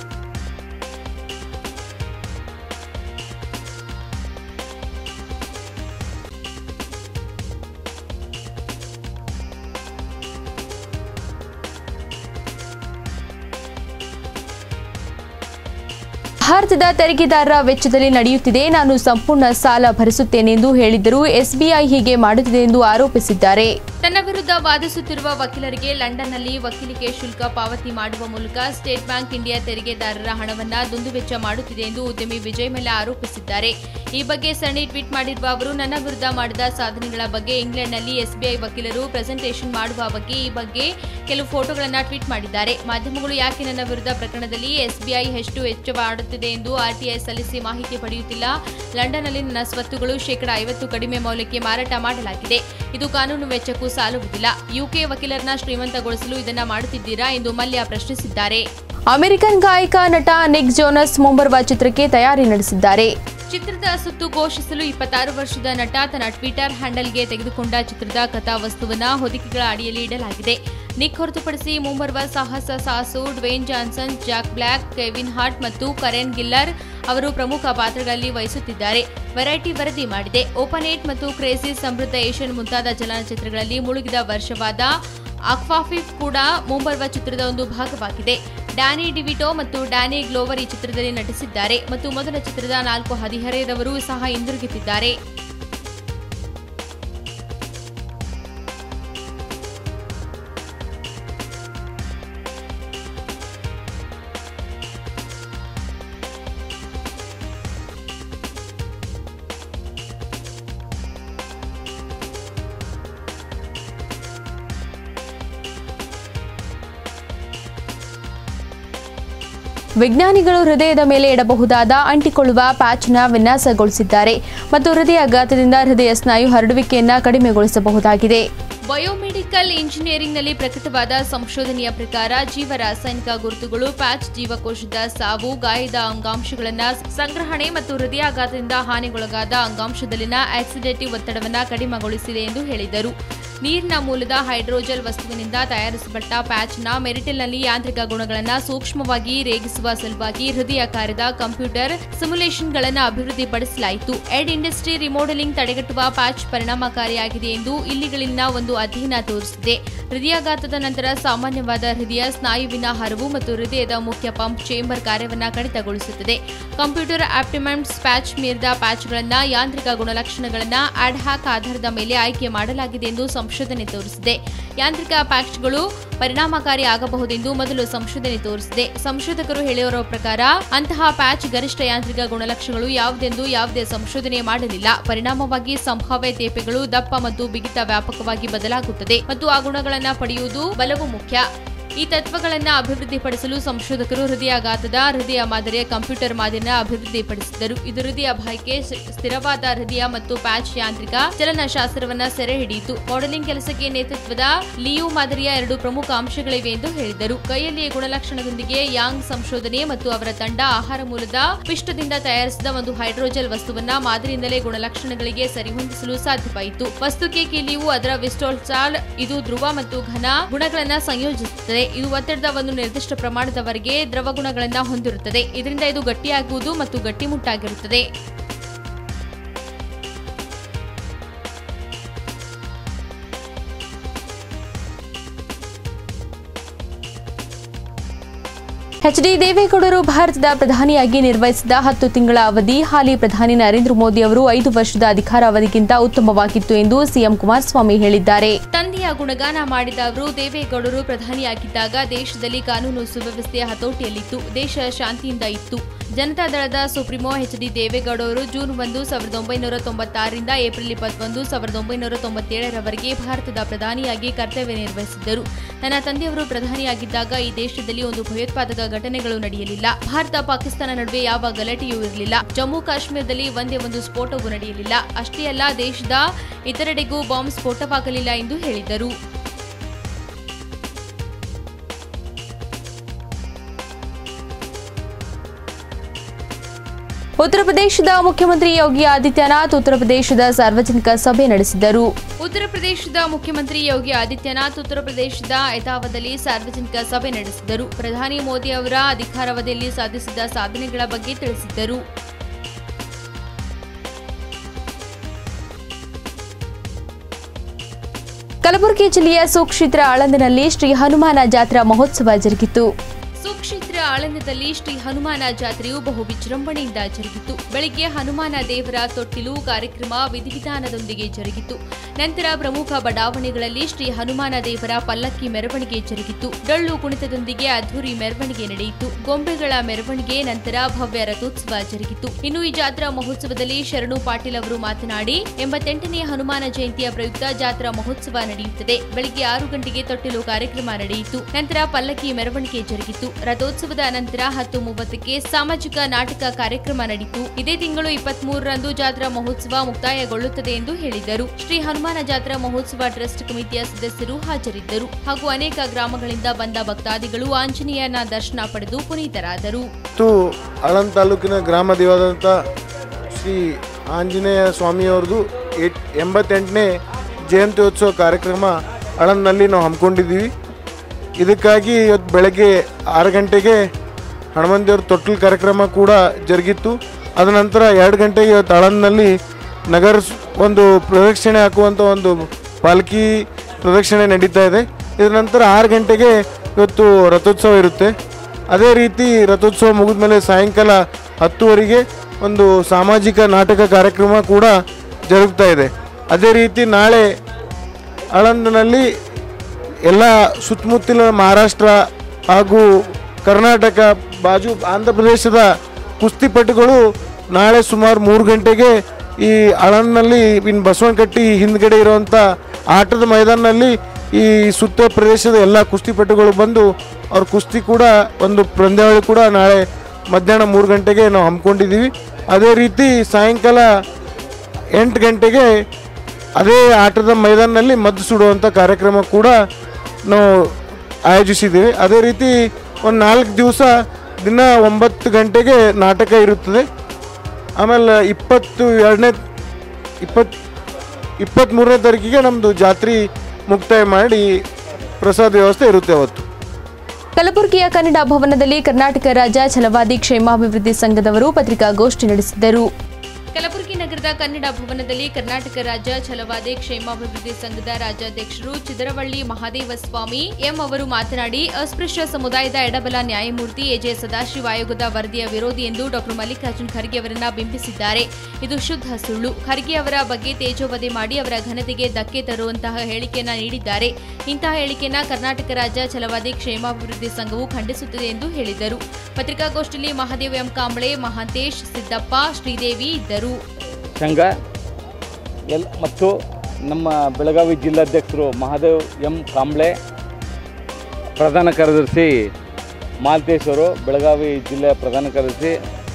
ಭಾರತದ ತೆರಿಗೆದಾರರ ವೆಚ್ಚದಲ್ಲಿ ನಡೆಯುತ್ತಿದೆ ನಾನು ಸಂಪೂರ್ಣ ಸಾಲ ಭರಿಸುತ್ತೇನೆ ಎಂದು ಹೇಳಿದ್ದರು ಎಸ್ಬಿಐ ಹೀಗೆ ಮಾಡುತ್ತಿದೆ ಎಂದು ಆರೋಪಿಸಿದ್ದಾರೆ ತನ್ನ ವಿರುದ್ಧ ವಾದಿಸುತ್ತಿರುವ ವಕೀಲರಿಗೆ ಲಂಡನ್ನಲ್ಲಿ ವಕೀಲಿಕೆ ಶುಲ್ಕ ಪಾವತಿ ಮಾಡುವ ಮೂಲಕ ಸ್ಟೇಟ್ ಬ್ಯಾಂಕ್ ಇಂಡಿಯಾ ತೆರಿಗೆದಾರರ ಹಣವನ್ನ ದುಂದುವೆಚ್ಚ ಮಾಡುತ್ತಿದೆ ಎಂದು ಉದ್ಯಮಿ ವಿಜಯ್ ಮಲ್ಯ ಆರೋಪಿಸಿದ್ದಾರೆ ಈ ಬಗ್ಗೆ ಸರಣಿ ಟ್ವೀಟ್ ಮಾಡಿರುವ ಅವರು ನನ್ನ ವಿರುದ್ಧ ಮಾಡಿದ ಸಾಧನೆಗಳ ಬಗ್ಗೆ ಇಂಗ್ಲೆಂಡ್ನಲ್ಲಿ ಎಸ್ಬಿಐ ವಕೀಲರು ಪ್ರೆಸೆಂಟೇಷನ್ ಮಾಡುವ ಬಗ್ಗೆ ಈ ಬಗ್ಗೆ ಕೆಲವು ಫೋಟೋಗಳನ್ನು ಟ್ವೀಟ್ ಮಾಡಿದ್ದಾರೆ ಮಾಧ್ಯಮಗಳು ಯಾಕೆ ನನ್ನ ವಿರುದ್ಧ ಪ್ರಕರಣದಲ್ಲಿ ಎಸ್ಬಿಐ ಎಷ್ಟು ವೆಚ್ಚ ಮಾಡುತ್ತಿದೆ ಎಂದು ಆರ್ಟಿಐ ಸಲ್ಲಿಸಿ ಮಾಹಿತಿ ಪಡೆಯುತ್ತಿಲ್ಲ ಲಂಡನ್ನಲ್ಲಿ ನನ್ನ ಸ್ವತ್ತುಗಳು ಶೇಕಡಾ ಐವತ್ತು ಕಡಿಮೆ ಮೌಲ್ಯಕ್ಕೆ ಮಾರಾಟ ಮಾಡಲಾಗಿದೆ ಇದು ಕಾನೂನು ವೆಚ್ಚಕ್ಕೂ ಸಾಲುವುದಿಲ್ಲ ಯುಕೆ ವಕೀಲರನ್ನ ಶ್ರೀಮಂತಗೊಳಿಸಲು ಇದನ್ನ ಮಾಡುತ್ತಿದ್ದೀರಾ ಎಂದು ಮಲ್ಯ ಪ್ರಶ್ನಿಸಿದ್ದಾರೆ ಅಮೆರಿಕನ್ ಗಾಯಕ ನಟ ನಿಕ್ ಜೋನಸ್ ಮುಂಬರುವ ಚಿತ್ರಕ್ಕೆ ತಯಾರಿ ನಡೆಸಿದ್ದಾರೆ ಚಿತ್ರದ ಸುತ್ತು ಘೋಷಿಸಲು ಇಪ್ಪತ್ತಾರು ವರ್ಷದ ನಟ ತನ್ನ ಟ್ವಿಟರ್ ಹ್ಯಾಂಡಲ್ಗೆ ತೆಗೆದುಕೊಂಡ ಚಿತ್ರದ ಕಥಾವಸ್ತುವನ್ನ ಹೊದಿಕೆಗಳ ಅಡಿಯಲ್ಲಿ ಇಡಲಾಗಿದೆ ನಿಕ್ ಹೊರತುಪಡಿಸಿ ಮುಂಬರುವ ಸಾಹಸ ಸಾಸು Dwayne Johnson Jack Black Kevin Hart ಮತ್ತು ಕರೆನ್ ಗಿಲ್ಲರ್ ಅವರು ಪ್ರಮುಖ ಪಾತ್ರಗಳಲ್ಲಿ ವಹಿಸುತ್ತಿದ್ದಾರೆ ವೆರೈಟಿ ವರದಿ ಮಾಡಿದೆ ಓಪನ್ ಏಟ್ ಮತ್ತು ಕ್ರೇಜಿ ಸಮೃದ್ಧ ಏಷ್ಯನ್ ಮುಂತಾದ ಚಲನಚಿತ್ರಗಳಲ್ಲಿ ಮುಳುಗಿದ ವರ್ಷವಾದ ಅಕ್ವಾಫಿಫ್ ಕೂಡ ಮುಂಬರುವ ಚಿತ್ರದ ಒಂದು ಭಾಗವಾಗಿದೆ ಡ್ಯಾನಿ ಡಿವಿಟೋ ಮತ್ತು ಡ್ಯಾನಿ ಗ್ಲೋವರ್ ಈ ಚಿತ್ರದಲ್ಲಿ ನಟಿಸಿದ್ದಾರೆ ಮತ್ತು ಮೊದಲ ಚಿತ್ರದ ನಾಲ್ಕು ಹದಿಹರೆಯದವರು ಸಹ ಹಿಂದಿರುಗುತ್ತಿದ್ದಾರೆ ವಿಜ್ಞಾನಿಗಳು ಹೃದಯದ ಮೇಲೆ ಇಡಬಹುದಾದ ಅಂಟಿಕೊಳ್ಳುವ ಪ್ಯಾಚ್ನ ವಿನ್ಯಾಸಗೊಳಿಸಿದ್ದಾರೆ ಮತ್ತು ಹೃದಯಾಘಾತದಿಂದ ಹೃದಯ ಸ್ನಾಯು ಹರಡುವಿಕೆಯನ್ನ ಕಡಿಮೆಗೊಳಿಸಬಹುದಾಗಿದೆ ಬಯೋಮೆಡಿಕಲ್ ಇಂಜಿನಿಯರಿಂಗ್ನಲ್ಲಿ ಪ್ರಕಟವಾದ ಸಂಶೋಧನೆಯ ಪ್ರಕಾರ ಜೀವ ರಾಸಾಯನಿಕ ಗುರುತುಗಳು ಪ್ಯಾಚ್ ಜೀವಕೋಶದ ಸಾವು ಗಾಯದ ಅಂಗಾಂಶಗಳನ್ನ ಸಂಗ್ರಹಣೆ ಮತ್ತು ಹೃದಯಾಘಾತದಿಂದ ಹಾನಿಗೊಳಗಾದ ಅಂಗಾಂಶದಲ್ಲಿನ ಆಕ್ಸಿಡೇಟಿವ್ ಒತ್ತಡವನ್ನು ಕಡಿಮೆಗೊಳಿಸಿದೆ ಎಂದು ಹೇಳಿದರು ನೀರಿನ ಮೂಲದ ಹೈಡ್ರೋಜಲ್ ವಸ್ತುವಿನಿಂದ ತಯಾರಿಸಲ್ಪಟ್ಟ ಪ್ಯಾಚ್ನ ಮೆರಿಟಲ್ನಲ್ಲಿ ಯಾಂತ್ರಿಕ ಗುಣಗಳನ್ನು ಸೂಕ್ಷ್ಮವಾಗಿ ರೇಗಿಸುವ ಸಲುವಾಗಿ ಹೃದಯ ಕಾರ್ಯದ ಕಂಪ್ಯೂಟರ್ ಸಿಮ್ಯುಲೇಷನ್ಗಳನ್ನು ಅಭಿವೃದ್ಧಿಪಡಿಸಲಾಯಿತು ಎಡ್ ಇಂಡಸ್ಟ್ರಿ ರಿಮೋಡೆಲಿಂಗ್ ತಡೆಗಟ್ಟುವ ಪ್ಯಾಚ್ ಪರಿಣಾಮಕಾರಿಯಾಗಿದೆ ಎಂದು ಇಲ್ಲಿಗಳಿನ ಒಂದು ಅಧ್ಯಯನ ತೋರಿಸಿದೆ ಹೃದಯಾಘಾತದ ನಂತರ ಸಾಮಾನ್ಯವಾದ ಹೃದಯ ಸ್ನಾಯುವಿನ ಹರವು ಮತ್ತು ಹೃದಯದ ಮುಖ್ಯ ಪಂಪ್ ಚೇಂಬರ್ ಕಾರ್ಯವನ್ನ ಕಡಿತಗೊಳಿಸುತ್ತದೆ ಕಂಪ್ಯೂಟರ್ ಆಪ್ಟಿಮೆಂಟ್ಸ್ ಪ್ಯಾಚ್ ಮೀರಿದ ಪ್ಯಾಚ್ಗಳನ್ನ ಯಾಂತ್ರಿಕ ಗುಣಲಕ್ಷಣಗಳನ್ನ ಅಡ್ಹಾಕ್ ಆಧಾರದ ಮೇಲೆ ಆಯ್ಕೆ ಮಾಡಲಾಗಿದೆ ಎಂದು ಸಂಶೋಧನೆ ತೋರಿಸಿದೆ ಯಾಂತ್ರಿಕ ಪ್ಯಾಚ್ಗಳು ಪರಿಣಾಮಕಾರಿ ಆಗಬಹುದೆಂದು ಮೊದಲು ಸಂಶೋಧನೆ ತೋರಿಸಿದೆ ಸಂಶೋಧಕರು ಹೇಳಿರುವ ಪ್ರಕಾರ ಅಂತಹ ಪ್ಯಾಚ್ ಗರಿಷ್ಠ ಯಾಂತ್ರಿಕ ಗುಣಲಕ್ಷಣಗಳು ಯಾವುದೆಂದು ಯಾವುದೇ ಸಂಶೋಧನೆ ಮಾಡಲಿಲ್ಲ ಪರಿಣಾಮವಾಗಿ ಸಂಭಾವ್ಯ ತೇಪೆಗಳು ದಪ್ಪ ಮತ್ತು ಬಿಗಿತ ವ್ಯಾಪಕವಾಗಿ ಬದಲಾಗುತ್ತದೆ ಮತ್ತು ಆ ಗುಣಗಳನ್ನು ಪಡೆಯುವುದು ಬಲವು ಮುಖ್ಯ ಈ ತತ್ವಗಳನ್ನು ಅಭಿವೃದ್ಧಿಪಡಿಸಲು ಸಂಶೋಧಕರು ಹೃದಯಾಘಾತದ ಹೃದಯ ಮಾದರಿಯ ಕಂಪ್ಯೂಟರ್ ಮಾದರಿನ ಅಭಿವೃದ್ಧಿಪಡಿಸಿದ್ದರು ಇದು ಹೃದಯ ಬಾಯಿಗೆ ಸ್- ಸ್ಥಿರವಾದ ಹೃದಯ ಮತ್ತು ಪ್ಯಾಚ್ ಯಾಂತ್ರಿಕ ಚಲನಶಾಸ್ತ್ರವನ್ನ ಸೆರೆ ಹಿಡಿಯಿತು ಮಾಡೆಲಿಂಗ್ ಕೆಲಸಕ್ಕೆ ನೇತೃತ್ವದ ಲಿಯು ಮಾದರಿಯ ಎರಡು ಪ್ರಮುಖ ಅಂಶಗಳಿವೆ ಎಂದು ಹೇಳಿದರು ಕೈಯಲ್ಲಿಯ ಗುಣಲಕ್ಷಣದೊಂದಿಗೆ ಯಾಂಗ್ ಸಂಶೋಧನೆ ಮತ್ತು ಅವರ ತಂಡ ಆಹಾರ ಮೂಲದ ಪಿಷ್ಟದಿಂದ ತಯಾರಿಸಿದ ಒಂದು ಹೈಡ್ರೋಜೆಲ್ ವಸ್ತುವನ್ನ ಮಾದರಿಯಿಂದಲೇ ಗುಣಲಕ್ಷಣಗಳಿಗೆ ಸರಿಹೊಂದಿಸಲು ಸಾಧ್ಯವಾಯಿತು ವಸ್ತುಕ್ಕೆ ಕೀಲಿಯು ಅದರ ವಿಸ್ಟೋಲ್ಸಾಲ್ ಇದು ಧ್ರುವ ಮತ್ತು ಘನ ಗುಣಗಳನ್ನ ಸಂಯೋಜಿಸುತ್ತದೆ ಇದು ಒತ್ತಡದ ಒಂದು ನಿರ್ದಿಷ್ಟ ಪ್ರಮಾಣದವರೆಗೆ ದ್ರವ ಗುಣಗಳನ್ನ ಹೊಂದಿರುತ್ತದೆ ಇದರಿಂದ ಇದು ಗಟ್ಟಿಯಾಗುವುದು ಮತ್ತು ಗಟ್ಟಿಮುಟ್ಟಾಗಿರುತ್ತದೆ ಎಚ್ ಡಿ ದೇವೇಗೌಡರು ಭಾರತದ ಪ್ರಧಾನಿಯಾಗಿ ನಿರ್ವಹಿಸಿದ ಹತ್ತು ತಿಂಗಳ ಅವಧಿ ಹಾಲಿ ಪ್ರಧಾನಿ ನರೇಂದ್ರ ಮೋದಿ ಅವರು ಐದು ವರ್ಷದ ಅಧಿಕಾರಾವಧಿಗಿಂತ ಉತ್ತಮವಾಗಿತ್ತು ಎಂದು ಸಿಎಂ ಕುಮಾರಸ್ವಾಮಿ ಹೇಳಿದ್ದಾರೆ ತಂದೆಯ ಗುಣಗಾನ ಮಾಡಿದ ಅವರು ದೇವೇಗೌಡರು ಪ್ರಧಾನಿಯಾಗಿದ್ದಾಗ ದೇಶದಲ್ಲಿ ಕಾನೂನು ಸುವ್ಯವಸ್ಥೆಯ ಹತೋಟಿಯಲ್ಲಿತ್ತು ದೇಶ ಶಾಂತಿಯಿಂದ ಇತ್ತು ಜನತಾದಳದ ಸುಪ್ರೀಮೋ ಎಚ್ ಡಿ ದೇವೇಗೌಡ ಅವರು ಜೂನ್ ಒಂದು ಸಾವಿರದ ಒಂಬೈನೂರ ತೊಂಬತ್ತಾರರಿಂದ ಏಪ್ರಿಲ್ ಇಪ್ಪತ್ತೊಂದು ಸಾವಿರದ ಒಂಬೈನೂರ ತೊಂಬತ್ತೇಳರವರೆಗೆ ಭಾರತದ ಪ್ರಧಾನಿಯಾಗಿ ಕರ್ತವ್ಯ ನಿರ್ವಹಿಸಿದ್ದರು ನನ್ನ ತಂದೆಯವರು ಪ್ರಧಾನಿಯಾಗಿದ್ದಾಗ ಈ ದೇಶದಲ್ಲಿ ಒಂದು ಭಯೋತ್ಪಾದಕ ಘಟನೆಗಳು ನಡೆಯಲಿಲ್ಲ ಭಾರತ ಪಾಕಿಸ್ತಾನ ನಡುವೆ ಯಾವ ಗಲಾಟೆಯೂ ಇರಲಿಲ್ಲ ಜಮ್ಮು ಕಾಶ್ಮೀರದಲ್ಲಿ ಒಂದೇ ಒಂದು ಸ್ಫೋಟವೂ ನಡೆಯಲಿಲ್ಲ ಅಷ್ಟೇ ಅಲ್ಲ ದೇಶದ ಇತರೆಡೆಗೂ ಬಾಂಬ್ ಸ್ಫೋಟವಾಗಲಿಲ್ಲ ಎಂದು ಹೇಳಿದರು ಉತ್ತರ ಪ್ರದೇಶದ ಮುಖ್ಯಮಂತ್ರಿ ಯೋಗಿ ಆದಿತ್ಯನಾಥ್ ಉತ್ತರ ಪ್ರದೇಶದ ಸಾರ್ವಜನಿಕ ಸಭೆ ನಡೆಸಿದರು ಉತ್ತರ ಪ್ರದೇಶದ ಮುಖ್ಯಮಂತ್ರಿ ಯೋಗಿ ಆದಿತ್ಯನಾಥ್ ಉತ್ತರ ಪ್ರದೇಶದ ಎತಾವದಲ್ಲಿ ಸಾರ್ವಜನಿಕ ಸಭೆ ನಡೆಸಿದರು ಪ್ರಧಾನಿ ಮೋದಿ ಅವರ ಅಧಿಕಾರಾವಧಿಯಲ್ಲಿ ಸಾಧಿಸಿದ ಸಾಧನೆಗಳ ಬಗ್ಗೆ ತಿಳಿಸಿದ್ದರು ಕಲಬುರಗಿ ಜಿಲ್ಲೆಯ ಸುಕ್ಷೇತ್ರ ಆಳಂದನಲ್ಲಿ ಶ್ರೀ ಹನುಮಾನ ಜಾತ್ರಾ ಮಹೋತ್ಸವ ಜರುಗಿತು ಸುಕ್ಷೇತ್ರ ಆಳಂದದಲ್ಲಿ ಶ್ರೀ ಹನುಮಾನ ಜಾತ್ರೆಯು ಬಹು ವಿಜೃಂಭಣೆಯಿಂದ ಜರುಗಿತು ಬೆಳಗ್ಗೆ ಹನುಮಾನ ದೇವರ ತೊಟ್ಟಿಲು ಕಾರ್ಯಕ್ರಮ ವಿಧಿವಿಧಾನದೊಂದಿಗೆ ಜರುಗಿತು ನಂತರ ಪ್ರಮುಖ ಬಡಾವಣೆಗಳಲ್ಲಿ ಶ್ರೀ ಹನುಮಾನ ದೇವರ ಪಲ್ಲಕ್ಕಿ ಮೆರವಣಿಗೆ ಜರುಗಿತು ಡೊಳ್ಳು ಕುಣಿತದೊಂದಿಗೆ ಅದ್ದೂರಿ ಮೆರವಣಿಗೆ ನಡೆಯಿತು ಗೊಂಬೆಗಳ ಮೆರವಣಿಗೆ ನಂತರ ಭವ್ಯ ರಥೋತ್ಸವ ಜರುಗಿತು ಇನ್ನು ಈ ಜಾತ್ರಾ ಮಹೋತ್ಸವದಲ್ಲಿ ಶರಣು ಪಾಟೀಲ್ ಅವರು ಮಾತನಾಡಿ ಎಂಬತ್ತೆಂಟನೇ ಹನುಮಾನ ಜಯಂತಿಯ ಪ್ರಯುಕ್ತ ಜಾತ್ರಾ ಮಹೋತ್ಸವ ನಡೆಯುತ್ತದೆ ಬೆಳಿಗ್ಗೆ ಆರು ಗಂಟೆಗೆ ತೊಟ್ಟಿಲು ಕಾರ್ಯಕ್ರಮ ನಡೆಯಿತು ನಂತರ ಪಲ್ಲಕ್ಕಿ ಮೆರವಣಿಗೆ ಜರುಗಿತು ರಥೋತ್ಸವದ ನಂತರ ಹತ್ತು ಮೂವತ್ತಕ್ಕೆ ಸಾಮಾಜಿಕ ನಾಟಕ ಕಾರ್ಯಕ್ರಮ ನಡೆಯಿತು ಇದೇ ತಿಂಗಳು ಇಪ್ಪತ್ಮೂರರಂದು ಜಾತ್ರಾ ಮಹೋತ್ಸವ ಮುಕ್ತಾಯಗೊಳ್ಳುತ್ತದೆ ಎಂದು ಹೇಳಿದರು ಶ್ರೀ ಹನುಮಾನ ಜಾತ್ರಾ ಮಹೋತ್ಸವ ಟ್ರಸ್ಟ್ ಕಮಿಟಿಯ ಸದಸ್ಯರು ಹಾಜರಿದ್ದರು ಹಾಗೂ ಅನೇಕ ಗ್ರಾಮಗಳಿಂದ ಬಂದ ಭಕ್ತಾದಿಗಳು ಆಂಜನೇಯನ ದರ್ಶನ ಪಡೆದು ಪುನೀತರಾದರು ಮತ್ತು ಆಳಂದ್ ತಾಲೂಕಿನ ಗ್ರಾಮ ದೇವರಾದಂಥ ಶ್ರೀ ಆಂಜನೇಯ ಸ್ವಾಮಿಯವ್ರದ್ದು ಏಟ್ ಎಂಬತ್ತೆಂಟನೇ ಜಯಂತ್ಯೋತ್ಸವ ಕಾರ್ಯಕ್ರಮ ಆಳಂದ್ನಲ್ಲಿ ನಾವು ಹಮ್ಮಿಕೊಂಡಿದ್ದೀವಿ ಇದಕ್ಕಾಗಿ ಇವತ್ತು ಬೆಳಗ್ಗೆ ಆರು ಗಂಟೆಗೆ ಹನುಮಂತೇವ್ರ ತೊಟ್ಟಿಲು ಕಾರ್ಯಕ್ರಮ ಕೂಡ ಜರುಗಿತ್ತು ಅದ ನಂತರ ಎರಡು ಗಂಟೆಗೆ ಇವತ್ತು ಆಳಂದ್ನಲ್ಲಿ ನಗರ ಸ್- ಒಂದು ಪ್ರದಕ್ಷಿಣೆ ಹಾಕುವಂಥ ಒಂದು ಪಾಲ್ಕಿ ಪ್ರದಕ್ಷಿಣೆ ನಡೀತಾ ಇದೆ ಇದರ ನಂತರ ಆರು ಗಂಟೆಗೆ ಇವತ್ತು ರಥೋತ್ಸವ ಇರುತ್ತೆ ಅದೇ ರೀತಿ ರಥೋತ್ಸವ ಮುಗಿದ ಮೇಲೆ ಸಾಯಂಕಾಲ ಹತ್ತುವರೆಗೆ ಒಂದು ಸಾಮಾಜಿಕ ನಾಟಕ ಕಾರ್ಯಕ್ರಮ ಕೂಡ ಜರುಗ್ತಾ ಇದೆ ಅದೇ ರೀತಿ ನಾಳೆ ಆಳಂದನಲ್ಲಿ ಎಲ್ಲ ಸುತ್ತಮುತ್ತಲಿನ ಮಹಾರಾಷ್ಟ್ರ ಹಾಗೂ ಕರ್ನಾಟಕ ಬಾಜು ಆಂಧ್ರ ಪ್ರದೇಶದ ಕುಸ್ತಿಪಟುಗಳು ನಾಳೆ ಸುಮಾರು ಮೂರು ಗಂಟೆಗೆ ಈ ಆಳಂದ್ನಲ್ಲಿ ಇನ್ನು ಬಸವನಕಟ್ಟಿ ಹಿಂದ್ಗಡೆ ಇರುವಂಥ ಆಟದ ಮೈದಾನಲ್ಲಿ ಈ ಸುತ್ತ ಪ್ರದೇಶದ ಎಲ್ಲ ಕುಸ್ತಿಪಟುಗಳು ಬಂದು ಅವ್ರ ಕುಸ್ತಿ ಕೂಡ ಒಂದು ಪಂದ್ಯಾವಳಿ ಕೂಡ ನಾಳೆ ಮಧ್ಯಾಹ್ನ ಮೂರು ಗಂಟೆಗೆ ನಾವು ಹಮ್ಮಿಕೊಂಡಿದ್ದೀವಿ ಅದೇ ರೀತಿ ಸಾಯಂಕಾಲ ಎಂಟು ಗಂಟೆಗೆ ಅದೇ ಆಟದ ಮೈದಾನದಲ್ಲಿ ಮದ್ದು ಸುಡುವಂಥ ಕಾರ್ಯಕ್ರಮ ಕೂಡ ನಾವು ಆಯೋಜಿಸಿದ್ದೀವಿ ಅದೇ ರೀತಿ ಒಂದು ನಾಲ್ಕು ದಿವಸ ದಿನ ಒಂಬತ್ತು ಗಂಟೆಗೆ ನಾಟಕ ಇರುತ್ತದೆ ಆಮೇಲೆ ಇಪ್ಪತ್ತು ಎರಡನೇ ಇಪ್ಪತ್ತು ಇಪ್ಪತ್ತ್ಮೂರನೇ ತಾರೀಕಿಗೆ ನಮ್ಮದು ಜಾತ್ರೆ ಮುಕ್ತಾಯ ಮಾಡಿ ಪ್ರಸಾದ ವ್ಯವಸ್ಥೆ ಇರುತ್ತೆ ಅವತ್ತು ಕಲಬುರಗಿಯ ಕನ್ನಡ ಭವನದಲ್ಲಿ ಕರ್ನಾಟಕ ರಾಜ್ಯ ಛಲವಾದಿ ಕ್ಷೇಮಾಭಿವೃದ್ಧಿ ಸಂಘದವರು ಪತ್ರಿಕಾಗೋಷ್ಠಿ ನಡೆಸಿದರು ಕಲಬುರಗಿ ನಗರದ ಕನ್ನಡ ಭವನದಲ್ಲಿ ಕರ್ನಾಟಕ ರಾಜ್ಯ ಛಲವಾದಿ ಕ್ಷೇಮಾಭಿವೃದ್ಧಿ ಸಂಘದ ರಾಜ್ಯಾಧ್ಯಕ್ಷರು ಚಿದರವಳ್ಳಿ ಮಹಾದೇವ ಸ್ವಾಮಿ ಎಂ ಅವರು ಮಾತನಾಡಿ ಅಸ್ಪೃಶ್ಯ ಸಮುದಾಯದ ಎಡಬಲ ನ್ಯಾಯಮೂರ್ತಿ ಎಜೆ ಸದಾಶಿವ ಆಯೋಗದ ವರದಿಯ ವಿರೋಧಿ ಎಂದು ಡಾಕ್ಟರ್ ಮಲ್ಲಿಕಾರ್ಜುನ್ ಖರ್ಗೆ ಅವರನ್ನ ಬಿಂಬಿಸಿದ್ದಾರೆ ಇದು ಶುದ್ಧ ಸುಳ್ಳು ಖರ್ಗೆ ಅವರ ಬಗ್ಗೆ ತೇಜೋವಧೆ ಮಾಡಿ ಅವರ ಘನತೆಗೆ ಧಕ್ಕೆ ತರುವಂತಹ ಹೇಳಿಕೆಯನ್ನ ನೀಡಿದ್ದಾರೆ ಇಂತಹ ಹೇಳಿಕೆಯನ್ನ ಕರ್ನಾಟಕ ರಾಜ್ಯ ಛಲವಾದಿ ಕ್ಷೇಮಾಭಿವೃದ್ಧಿ ಸಂಘವು ಖಂಡಿಸುತ್ತದೆ ಎಂದು ಹೇಳಿದರು ಪತ್ರಿಕಾಗೋಷ್ಠಿಯಲ್ಲಿ ಮಹಾದೇವ ಎಂ ಕಾಂಬಳೆ ಮಹಾಂತೇಶ್ ಸಿದ್ದಪ್ಪ ಶ್ರೀದೇವಿ ಇದ್ದರು ಸಂಘ ಎಲ್ ಮತ್ತು ನಮ್ಮ ಬೆಳಗಾವಿ ಜಿಲ್ಲಾಧ್ಯಕ್ಷರು ಮಹಾದೇವ್ ಎಂ ಕಾಂಬ್ಳೆ ಪ್ರಧಾನ ಕಾರ್ಯದರ್ಶಿ ಮಾಲ್ತೇಶ್ ಅವರು ಬೆಳಗಾವಿ ಜಿಲ್ಲೆಯ ಪ್ರಧಾನ ಕಾರ್ಯದರ್ಶಿ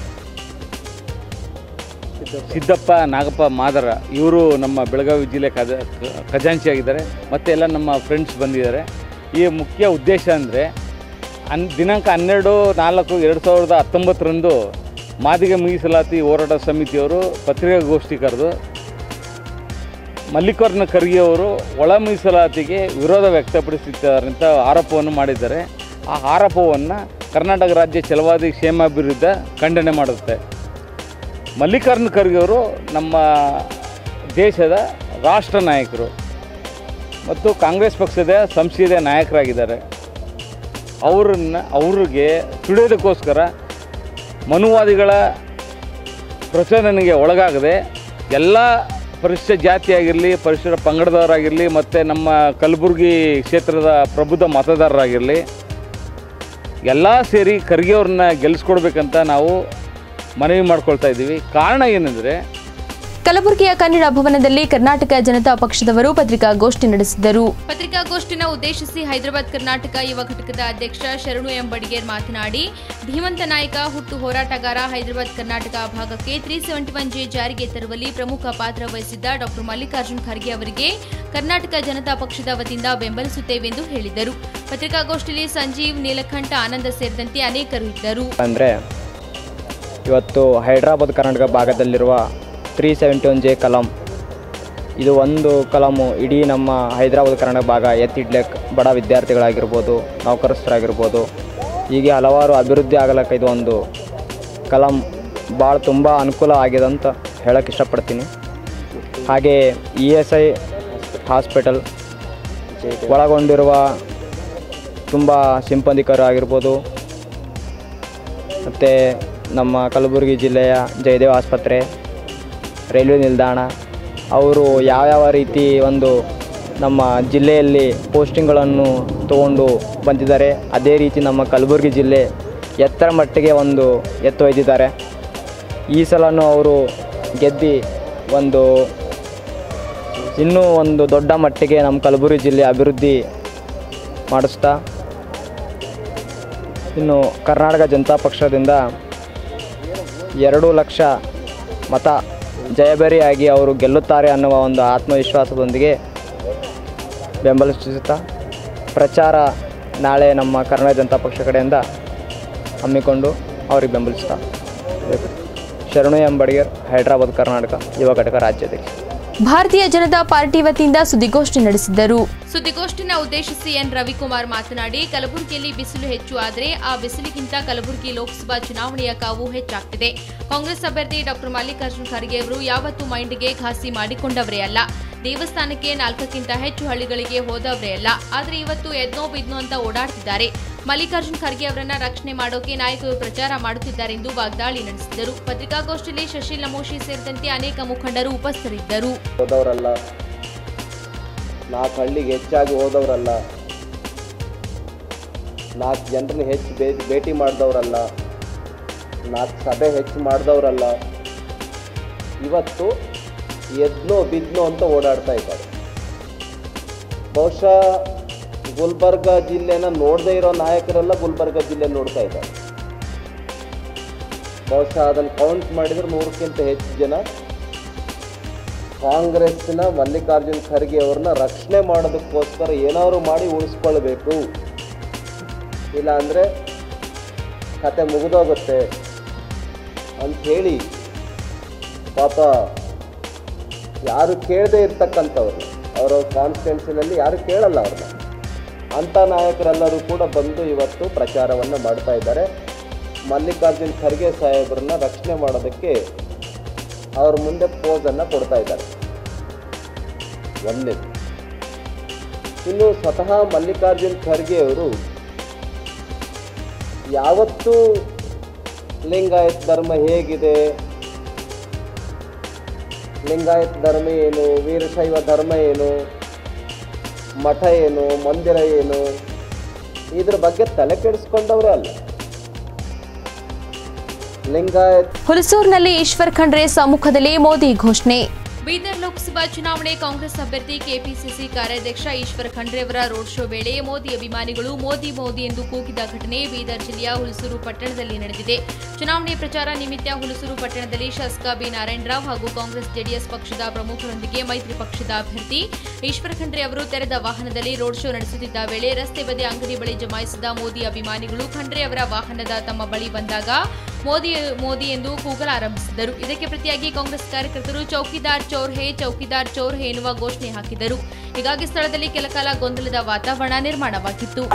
ಸಿದ್ದಪ್ಪ ನಾಗಪ್ಪ ಮಾದರ ಇವರು ನಮ್ಮ ಬೆಳಗಾವಿ ಜಿಲ್ಲೆ ಖಜ ಖಜಾಂಚಿ ಆಗಿದ್ದಾರೆ ಮತ್ತು ಎಲ್ಲ ನಮ್ಮ ಫ್ರೆಂಡ್ಸ್ ಬಂದಿದ್ದಾರೆ ಈ ಮುಖ್ಯ ಉದ್ದೇಶ ಅಂದರೆ ಹನ್ ದಿನಾಂಕ ಹನ್ನೆರಡು ನಾಲ್ಕು ಎರಡು ಸಾವಿರದ ಹತ್ತೊಂಬತ್ತರಂದು ಮಾದಿಗ ಮೀಸಲಾತಿ ಹೋರಾಟ ಸಮಿತಿಯವರು ಪತ್ರಿಕಾಗೋಷ್ಠಿ ಕರೆದು ಮಲ್ಲಿಕಾರ್ಜುನ ಖರ್ಗೆ ಅವರು ಒಳ ಮೀಸಲಾತಿಗೆ ವಿರೋಧ ವ್ಯಕ್ತಪಡಿಸಿದ್ದಾರೆ ಅಂತ ಆರೋಪವನ್ನು ಮಾಡಿದ್ದಾರೆ ಆ ಆರೋಪವನ್ನು ಕರ್ನಾಟಕ ರಾಜ್ಯ ಛಲವಾದಿ ಕ್ಷೇಮಾಭಿವೃದ್ಧ ಖಂಡನೆ ಮಾಡುತ್ತೆ ಮಲ್ಲಿಕಾರ್ಜುನ ಖರ್ಗೆ ಅವರು ನಮ್ಮ ದೇಶದ ರಾಷ್ಟ್ರ ನಾಯಕರು ಮತ್ತು ಕಾಂಗ್ರೆಸ್ ಪಕ್ಷದ ಸಂಸದೀಯ ನಾಯಕರಾಗಿದ್ದಾರೆ ಅವರನ್ನು ಅವ್ರಿಗೆ ತುಳಿಯೋದಕ್ಕೋಸ್ಕರ ಮನುವಾದಿಗಳ ಪ್ರಚೋದನೆಗೆ ಒಳಗಾಗದೆ ಎಲ್ಲ ಪರಿಶಿಷ್ಟ ಜಾತಿಯಾಗಿರಲಿ ಪರಿಶಿಷ್ಟ ಪಂಗಡದವರಾಗಿರಲಿ ಮತ್ತು ನಮ್ಮ ಕಲಬುರಗಿ ಕ್ಷೇತ್ರದ ಪ್ರಬುದ್ಧ ಮತದಾರರಾಗಿರಲಿ ಎಲ್ಲ ಸೇರಿ ಖರ್ಗೆ ಅವ್ರನ್ನ ಗೆಲ್ಲಿಸ್ಕೊಡ್ಬೇಕಂತ ನಾವು ಮನವಿ ಮಾಡ್ಕೊಳ್ತಾ ಇದ್ದೀವಿ ಕಾರಣ ಏನಂದರೆ ಕಲಬುರಗಿಯ ಕನ್ನಡ ಭವನದಲ್ಲಿ ಕರ್ನಾಟಕ ಜನತಾ ಪಕ್ಷದವರು ಪತ್ರಿಕಾಗೋಷ್ಠಿ ನಡೆಸಿದರು ಪತ್ರಿಕಾಗೋಷ್ಠಿನ ಉದ್ದೇಶಿಸಿ ಹೈದರಾಬಾದ್ ಕರ್ನಾಟಕ ಯುವ ಘಟಕದ ಅಧ್ಯಕ್ಷ ಶರಣು ಎಂ ಬಡಿಗೇರ್ ಮಾತನಾಡಿ ಧೀಮಂತ ನಾಯಕ ಹುಟ್ಟು ಹೋರಾಟಗಾರ ಹೈದರಾಬಾದ್ ಕರ್ನಾಟಕ ಭಾಗಕ್ಕೆ ತ್ರೀ ಸೆವೆಂಟಿ ಒನ್ ಜೆ ಜಾರಿಗೆ ತರುವಲ್ಲಿ ಪ್ರಮುಖ ಪಾತ್ರ ವಹಿಸಿದ್ದ ಡಾಕ್ಟರ್ ಮಲ್ಲಿಕಾರ್ಜುನ್ ಖರ್ಗೆ ಅವರಿಗೆ ಕರ್ನಾಟಕ ಜನತಾ ಪಕ್ಷದ ವತಿಯಿಂದ ಬೆಂಬಲಿಸುತ್ತೇವೆಂದು ಹೇಳಿದರು ಪತ್ರಿಕಾಗೋಷ್ಠಿಯಲ್ಲಿ ಸಂಜೀವ್ ನೀಲಕಂಠ ಆನಂದ ಸೇರಿದಂತೆ ಅನೇಕರು ಇದ್ದರು ಅಂದರೆ ಇವತ್ತು ಹೈದ್ರಾಬಾದ್ ಕರ್ನಾಟಕ ಭಾಗದಲ್ಲಿರುವ ತ್ರೀ ಸೆವೆಂಟಿ ಒನ್ ಜೆ ಕಲಂ ಇದು ಒಂದು ಕಲಮು ಇಡೀ ನಮ್ಮ ಹೈದರಾಬಾದ್ ಕರ್ನಾಟಕ ಭಾಗ ಎತ್ತಿಡ್ಲಿಕ್ಕೆ ಬಡ ವಿದ್ಯಾರ್ಥಿಗಳಾಗಿರ್ಬೋದು ನೌಕರಸ್ಥರಾಗಿರ್ಬೋದು ಹೀಗೆ ಹಲವಾರು ಅಭಿವೃದ್ಧಿ ಆಗಲಿಕ್ಕೆ ಇದು ಒಂದು ಕಲಂ ಭಾಳ ತುಂಬ ಅನುಕೂಲ ಆಗಿದೆ ಅಂತ ಹೇಳಕ್ಕೆ ಇಷ್ಟಪಡ್ತೀನಿ ಹಾಗೆ ಇ ಎಸ್ ಐ ಹಾಸ್ಪಿಟಲ್ ಒಳಗೊಂಡಿರುವ ತುಂಬ ಸಿಂಪಂದಿಕರು ಆಗಿರ್ಬೋದು ಮತ್ತು ನಮ್ಮ ಕಲಬುರಗಿ ಜಿಲ್ಲೆಯ ಜಯದೇವ ಆಸ್ಪತ್ರೆ ರೈಲ್ವೆ ನಿಲ್ದಾಣ ಅವರು ಯಾವ್ಯಾವ ರೀತಿ ಒಂದು ನಮ್ಮ ಜಿಲ್ಲೆಯಲ್ಲಿ ಪೋಸ್ಟಿಂಗ್ಗಳನ್ನು ತಗೊಂಡು ಬಂದಿದ್ದಾರೆ ಅದೇ ರೀತಿ ನಮ್ಮ ಕಲಬುರಗಿ ಜಿಲ್ಲೆ ಎತ್ತರ ಮಟ್ಟಿಗೆ ಒಂದು ಎತ್ತೊಯ್ದಿದ್ದಾರೆ ಈ ಸಲನೂ ಅವರು ಗೆದ್ದು ಒಂದು ಇನ್ನೂ ಒಂದು ದೊಡ್ಡ ಮಟ್ಟಿಗೆ ನಮ್ಮ ಕಲಬುರಗಿ ಜಿಲ್ಲೆ ಅಭಿವೃದ್ಧಿ ಮಾಡಿಸ್ತಾ ಇನ್ನು ಕರ್ನಾಟಕ ಜನತಾ ಪಕ್ಷದಿಂದ ಎರಡು ಲಕ್ಷ ಮತ ಜಯಭೇರಿಯಾಗಿ ಅವರು ಗೆಲ್ಲುತ್ತಾರೆ ಅನ್ನುವ ಒಂದು ಆತ್ಮವಿಶ್ವಾಸದೊಂದಿಗೆ ಬೆಂಬಲಿಸುತ್ತಾ ಪ್ರಚಾರ ನಾಳೆ ನಮ್ಮ ಕರ್ನಾಟಕ ಜನತಾ ಪಕ್ಷ ಕಡೆಯಿಂದ ಹಮ್ಮಿಕೊಂಡು ಅವರಿಗೆ ಬೆಂಬಲಿಸ್ತಾ ಶರಣು ಎಂ ಬಡಿಗರ್ ಹೈದರಾಬಾದ್ ಕರ್ನಾಟಕ ಯುವ ಘಟಕ ರಾಜ್ಯಾಧ್ಯಕ್ಷ ಭಾರತೀಯ ಜನತಾ ಪಾರ್ಟಿ ವತಿಯಿಂದ ಸುದ್ದಿಗೋಷ್ಠಿ ನಡೆಸಿದ್ದರು ಸುದ್ದಿಗೋಷ್ಠಿನ ಉದ್ದೇಶಿಸಿ ಎನ್ ರವಿಕುಮಾರ್ ಮಾತನಾಡಿ ಕಲಬುರಗಿಯಲ್ಲಿ ಬಿಸಿಲು ಹೆಚ್ಚು ಆದರೆ ಆ ಬಿಸಿಲಿಗಿಂತ ಕಲಬುರಗಿ ಲೋಕಸಭಾ ಚುನಾವಣೆಯ ಕಾವು ಹೆಚ್ಚಾಗ್ತಿದೆ ಕಾಂಗ್ರೆಸ್ ಅಭ್ಯರ್ಥಿ ಡಾಕ್ಟರ್ ಮಲ್ಲಿಕಾರ್ಜುನ್ ಖರ್ಗೆ ಅವರು ಯಾವತ್ತೂ ಮೈಂಡ್ಗೆ ಘಾಸಿ ಮಾಡಿಕೊಂಡವರೇ ಅಲ್ಲ ದೇವಸ್ಥಾನಕ್ಕೆ ನಾಲ್ಕಕ್ಕಿಂತ ಹೆಚ್ಚು ಹಳ್ಳಿಗಳಿಗೆ ಹೋದವರೇ ಅಲ್ಲ ಆದರೆ ಇವತ್ತು ಎದ್ನೋ ಬಿದ್ನೋ ಅಂತ ಓಡಾಡ್ತಿದ್ದಾರೆ ಮಲ್ಲಿಕಾರ್ಜುನ್ ಖರ್ಗೆ ಅವರನ್ನ ರಕ್ಷಣೆ ಮಾಡೋಕೆ ನಾಯಕರು ಪ್ರಚಾರ ಮಾಡುತ್ತಿದ್ದಾರೆ ಎಂದು ವಾಗ್ದಾಳಿ ನಡೆಸಿದರು ಪತ್ರಿಕಾಗೋಷ್ಠಿಯಲ್ಲಿ ಶಶಿಲ್ ನಮೋಶಿ ಸೇರಿದಂತೆ ಅನೇಕ ಮುಖಂಡರು ಉಪಸ್ಥಿತರಿದ್ದರು ಹೋದವರಲ್ಲ ನಾಲ್ಕು ಹಳ್ಳಿಗೆ ಹೆಚ್ಚಾಗಿ ಹೋದವರಲ್ಲ ನಾಲ್ಕು ಜನರನ್ನ ಹೆಚ್ಚು ಭೇಟಿ ಭೇಟಿ ಮಾಡಿದವರಲ್ಲ ನಾಲ್ಕು ಸಭೆ ಹೆಚ್ಚು ಮಾಡಿದವರಲ್ಲ ಇವತ್ತು ಎದ್ನೋ ಬಿದ್ನೋ ಅಂತ ಓಡಾಡ್ತಾ ಇದ್ದಾರೆ ಬಹುಶಃ ಗುಲ್ಬರ್ಗ ಜಿಲ್ಲೆನ ನೋಡದೇ ಇರೋ ನಾಯಕರೆಲ್ಲ ಗುಲ್ಬರ್ಗ ಜಿಲ್ಲೆ ನೋಡ್ತಾ ಇದ್ದಾರೆ ಬಹುಶಃ ಅದನ್ನು ಕೌಂಟ್ ಮಾಡಿದ್ರೆ ನೂರಕ್ಕಿಂತ ಹೆಚ್ಚು ಜನ ಕಾಂಗ್ರೆಸ್ನ ಮಲ್ಲಿಕಾರ್ಜುನ್ ಖರ್ಗೆ ಅವ್ರನ್ನ ರಕ್ಷಣೆ ಮಾಡೋದಕ್ಕೋಸ್ಕರ ಏನಾದ್ರು ಮಾಡಿ ಉಳಿಸ್ಕೊಳ್ಬೇಕು ಇಲ್ಲ ಅಂದರೆ ಕತೆ ಮುಗಿದೋಗುತ್ತೆ ಅಂಥೇಳಿ ಪಾಪ ಯಾರು ಕೇಳದೆ ಇರ್ತಕ್ಕಂಥವ್ರನ್ನ ಅವರ ಕಾನ್ಸ್ಟಿಟ್ಯೂನ್ಸಿನಲ್ಲಿ ಯಾರು ಕೇಳಲ್ಲ ಅವ್ರನ್ನ ಅಂಥ ನಾಯಕರೆಲ್ಲರೂ ಕೂಡ ಬಂದು ಇವತ್ತು ಪ್ರಚಾರವನ್ನು ಮಾಡ್ತಾ ಇದ್ದಾರೆ ಮಲ್ಲಿಕಾರ್ಜುನ್ ಖರ್ಗೆ ಸಾಹೇಬ್ರನ್ನ ರಕ್ಷಣೆ ಮಾಡೋದಕ್ಕೆ ಅವ್ರ ಮುಂದೆ ಪೋಸನ್ನು ಕೊಡ್ತಾ ಇದ್ದಾರೆ ಒಂದೇ ಇನ್ನು ಸ್ವತಃ ಮಲ್ಲಿಕಾರ್ಜುನ್ ಖರ್ಗೆ ಅವರು ಯಾವತ್ತೂ ಲಿಂಗಾಯತ್ ಧರ್ಮ ಹೇಗಿದೆ ಲಿಂಗಾಯತ್ ಧರ್ಮ ಏನು ವೀರಶೈವ ಧರ್ಮ ಏನು ಮಠ ಏನು ಮಂದಿರ ಏನು ಇದ್ರ ಬಗ್ಗೆ ತಲೆ ಕೆಡಿಸ್ಕೊಂಡವರೇ ಅಲ್ಲ ಲಿಂಗಾಯತ್ ಹುಲಸೂರಿನಲ್ಲಿ ಈಶ್ವರ್ ಖಂಡ್ರೆ ಸಮ್ಮುಖದಲ್ಲಿ ಮೋದಿ ಘೋಷಣೆ ಬೀದರ್ ಲೋಕಸಭಾ ಚುನಾವಣೆ ಕಾಂಗ್ರೆಸ್ ಅಭ್ಯರ್ಥಿ ಕೆಪಿಸಿಸಿ ಕಾರ್ಯಾಧ್ಯಕ್ಷ ಈಶ್ವರ ಖಂಡ್ರೆ ಅವರ ರೋಡ್ ಶೋ ವೇಳೆ ಮೋದಿ ಅಭಿಮಾನಿಗಳು ಮೋದಿ ಮೋದಿ ಎಂದು ಕೂಗಿದ ಘಟನೆ ಬೀದರ್ ಜಿಲ್ಲೆಯ ಹುಲಸೂರು ಪಟ್ಟಣದಲ್ಲಿ ನಡೆದಿದೆ ಚುನಾವಣೆ ಪ್ರಚಾರ ನಿಮಿತ್ತ ಹುಲಸೂರು ಪಟ್ಟಣದಲ್ಲಿ ಶಾಸಕ ಬಿ ನಾರಾಯಣರಾವ್ ಹಾಗೂ ಕಾಂಗ್ರೆಸ್ ಜೆಡಿಎಸ್ ಪಕ್ಷದ ಪ್ರಮುಖರೊಂದಿಗೆ ಮೈತ್ರಿ ಪಕ್ಷದ ಅಭ್ಯರ್ಥಿ ಈಶ್ವರ ಖಂಡ್ರೆ ಅವರು ತೆರೆದ ವಾಹನದಲ್ಲಿ ರೋಡ್ ಶೋ ನಡೆಸುತ್ತಿದ್ದ ವೇಳೆ ರಸ್ತೆ ಬದಿ ಅಂಗಡಿ ಬಳಿ ಜಮಾಯಿಸಿದ ಮೋದಿ ಅಭಿಮಾನಿಗಳು ಖಂಡ್ರೆ ಅವರ ವಾಹನದ ತಮ್ಮ ಬಳಿ ಬಂದಾಗ ಮೋದಿ ಮೋದಿ ಎಂದು ಕೂಗಲಾರಂಭಿಸಿದರು ಇದಕ್ಕೆ ಪ್ರತಿಯಾಗಿ ಕಾಂಗ್ರೆಸ್ ಕಾರ್ಯಕರ್ತರು ಚೌಕಿದಾರ್ ಚೋರ್ ಹೇ ಚೌಕಿದಾರ್ ಚೋರ್ ಹೇ ಎನ್ನುವ ಘೋಷಣೆ ಹಾಕಿದರು ಹೀಗಾಗಿ ಸ್ಥಳದಲ್ಲಿ ಕೆಲಕಾಲ ಗೊಂದಲದ ವಾತಾವರಣ ನಿರ್ಮಾಣವಾಗಿತ್ತು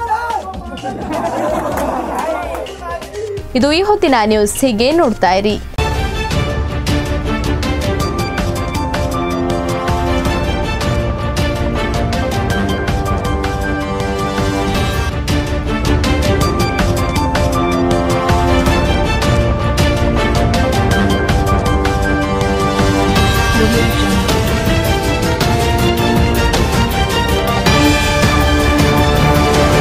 ಇದು ಈ ಹೊತ್ತಿನ ನ್ಯೂಸ್ ಹೀಗೆ ನೋಡ್ತಾ ಇರಿ